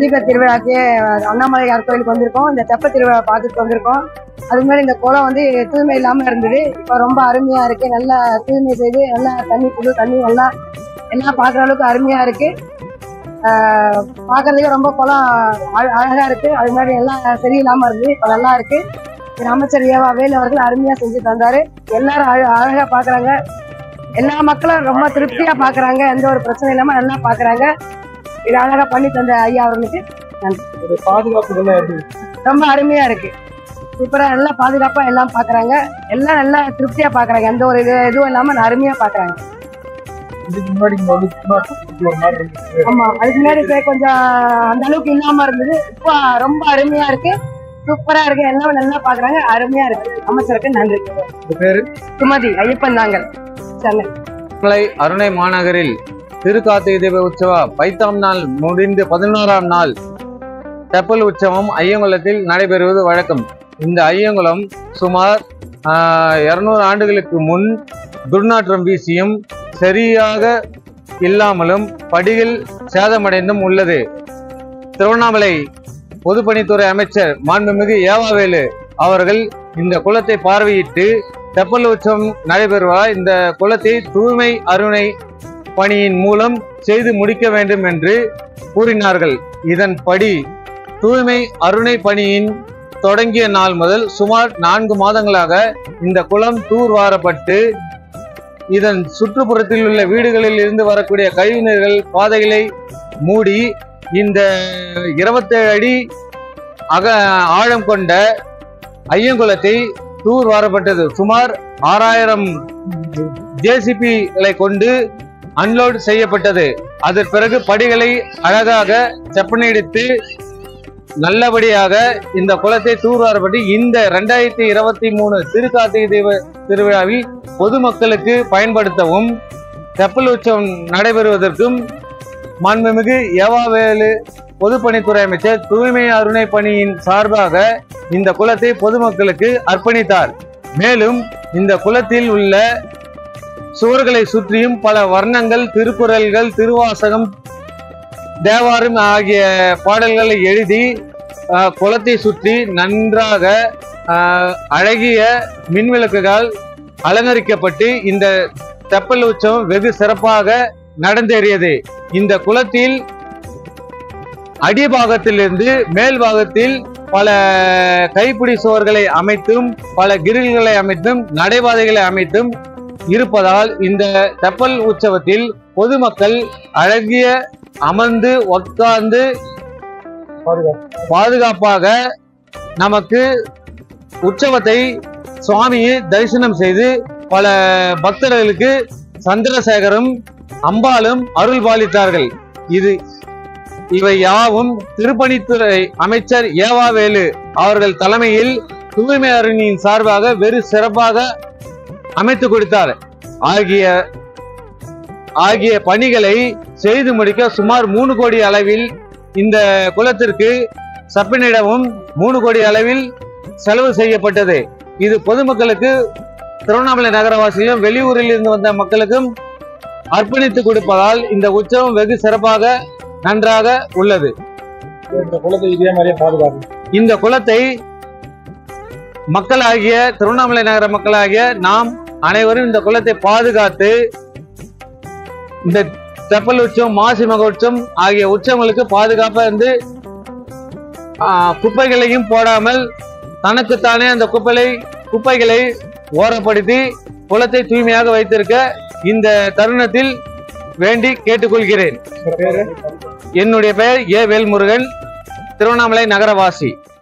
தீப திருவிழாக்கு அண்ணாமலையார் கோயிலுக்கு வந்திருக்கோம் இந்த தெப்ப திருவிழா பார்த்துட்டு வந்திருக்கோம் அதுக்கு முன்னாடி இந்த குளம் வந்து தூய்மை இல்லாம இருந்தது இப்போ ரொம்ப அருமையா இருக்கு நல்லா தூய்மை செய்து நல்லா தண்ணி புது தண்ணி நல்லா எல்லாம் பார்க்குற அளவுக்கு அருமையா இருக்கு ஆஹ் பார்க்கறதுக்கு ரொம்ப குளம் அழ- அழகா இருக்கு அது மாதிரி எல்லாம் சரியில்லாம இருந்தது இப்போ நல்லா இருக்கு திரு அமைச்சர் ஏவா வேலு அவர்கள் அருமையா செஞ்சு தந்தாரு எல்லாரும் அழ அழகா பாக்குறாங்க எல்லா மக்களும் ரொம்ப திருப்தியா பாக்குறாங்க எந்த ஒரு பிரச்சனை இல்லாம நல்லா பாக்குறாங்க இது அழகா பண்ணி தந்த ஐயா அவர்களுக்கு ஒரு பாதுகாப்புகள்லாம் எப்படி ரொம்ப அருமையா இருக்கு சூப்பரா நல்லா பாதுகாப்பா எல்லாம் பாக்குறாங்க எல்லாம் நல்லா திருப்தியா பாக்குறாங்க எந்த ஒரு இது இதுவும் இல்லாம அருமையா பாக்குறாங்க இதுக்கு முன்னாடி இங்க வந்து சும்மா இப்படி ஒரு மாதிரி இருந்துச்சு ஆமா அதுக்கு முன்னாடி சே- கொஞ்சம் அந்த அளவுக்கு இல்லாம இருந்தது இப்போ ரொம்ப அருமையா இருக்கு சூப்பரா இருக்கு எல்லாம் நல்லா பாக்குறாங்க அருமையா இருக்கு அமைச்சருக்கு நன்றி இந்த பேரு சுமதி ஐயப்பன் நாங்கள் சென்னை மலை அருணை மாநகரில் திருக்கார்த்திகை தீப உற்சவா பைத்தாம் நாள் முடிந்து பதினோராம் நாள் தெப்பல் உற்சவம் ஐயங்குளத்தில் நடைபெறுவது வழக்கம் இந்த ஐயங்குளம் சுமார் இருநூறு ஆண்டுகளுக்கு முன் துர்நாற்றம் வீசியும் சரியாக இல்லாமலும் படிகள் சேதமடைந்தும் உள்ளது திருவண்ணாமலை பொதுப்பணித்துறை அமைச்சர் மாண்புமிகு ஏவாவேலு அவர்கள் இந்த குளத்தை பார்வையிட்டு தெப்பல் உற்சவம் நடைபெறுவதால் இந்த குளத்தை தூய்மை அருணை பணியின் மூலம் செய்து முடிக்க வேண்டும் என்று கூறினார்கள் இதன்படி தூய்மை அருணை பணியின் தொடங்கிய நாள் முதல் சுமார் நான்கு மாதங்களாக இந்த குளம் தூர்வாரப்பட்டு இதன் சுற்றுப்புறத்தில் உள்ள வீடுகளில் இருந்து வரக்கூடிய கழிவுநீர்கள் பாதைகளை மூடி இந்த இருபத்தேழு அடி அக ஆழம் கொண்ட ஐயங்குளத்தை தூர் வாரப்பட்டது சுமார் ஆறாயிரம் ஜேசிபிகளை கொண்டு அன்லோட் செய்யப்பட்டது அதன் பிறகு படிகளை அழகாக செப்பனிடித்து நல்லபடியாக இந்த குளத்தை தூர்வாரப்பட்டு இந்த ரெண்டாயிரத்தி இருபத்தி மூணு திருக்கார்த்திகை தீப திருவிழாவில் பொதுமக்களுக்கு பயன்படுத்தவும் தெப்பல் உற்சவம் நடைபெறுவதற்கும் மாண்புமிகு ஏவாவேலு பொதுப்பணித்துறை அமைச்சர் தூய்மை அருணை பணியின் சார்பாக இந்த குளத்தை பொதுமக்களுக்கு அர்ப்பணித்தார் மேலும் இந்த குளத்தில் உள்ள சுவர்களை சுற்றியும் பல வர்ணங்கள் திருக்குறள்கள் திருவாசகம் தேவாரம் ஆகிய பாடல்களை எழுதி ஆஹ், குளத்தை சுற்றி நன்றாக ஆஹ், அழகிய மின்விளக்குகள் அலங்கரிக்கப்பட்டு இந்த தெப்பல் உற்சவம் வெகு சிறப்பாக நடந்தேறியது இந்த குளத்தில் அடிபாகத்திலிருந்து மேல் பாகத்தில் பல கைப்பிடி சுவர்களை அமைத்தும் பல கிரில்களை அமைத்தும் நடைபாதைகளை அமைத்தும் இருப்பதால் இந்த தெப்பல் உற்சவத்தில் பொதுமக்கள் அழகிய அமர்ந்து உட்கார்ந்து பாதுகாப்பு பாதுகாப்பாக நமக்கு உற்சவத்தை சுவாமியை தரிசனம் செய்து பல பக்தர்களுக்கு சந்திரசேகரும் அம்பாளும் அருள் பாலித்தார்கள் இது இவை யாவும் திருப்பணித்துறை அமைச்சர் ஏவாவேலு அவர்கள் தலைமையில் தூய்மை அருணியின் சார்பாக வெறு சிறப்பாக அமைத்து கொடுத்தார் ஆகிய ஆகிய பணிகளை செய்து முடிக்க சுமார் மூணு கோடி அளவில் இந்த குளத்திற்கு சப்பினிடமும் மூணு கோடி அளவில் செலவு செய்யப்பட்டது இது பொதுமக்களுக்கு திருவண்ணாமலை நகரவாசியும் வெளியூரில் இருந்து வந்த மக்களுக்கும் அர்ப்பணித்து கொடுப்பதால் இந்த உற்சவம் வெகு சிறப்பாக நன்றாக உள்ளது இந்த குளத்தை இதே மாதிரியே பாதுகாப்பு இந்த குளத்தை மக்களாகிய திருவண்ணாமலை நகர மக்களாகிய நாம் அனைவரும் இந்த குளத்தை பாதுகாத்து இந்த தெப்பல் உற்சவம் மாசி மக உற்சவம் ஆகிய உற்சவங்களுக்கு பாதுகாப்பா இருந்து ஆ, குப்பைகளையும் போடாமல் தனக்குத்தானே அந்த குப்பைகளை குப்பைகளை ஓரப்படுத்தி குளத்தை தூய்மையாக வைத்திருக்க இந்த தருணத்தில் வேண்டி கேட்டுக்கொள்கிறேன் பேரு என்னுடைய பெயர் ஏ வேல்முருகன் திருவண்ணாமலை நகரவாசி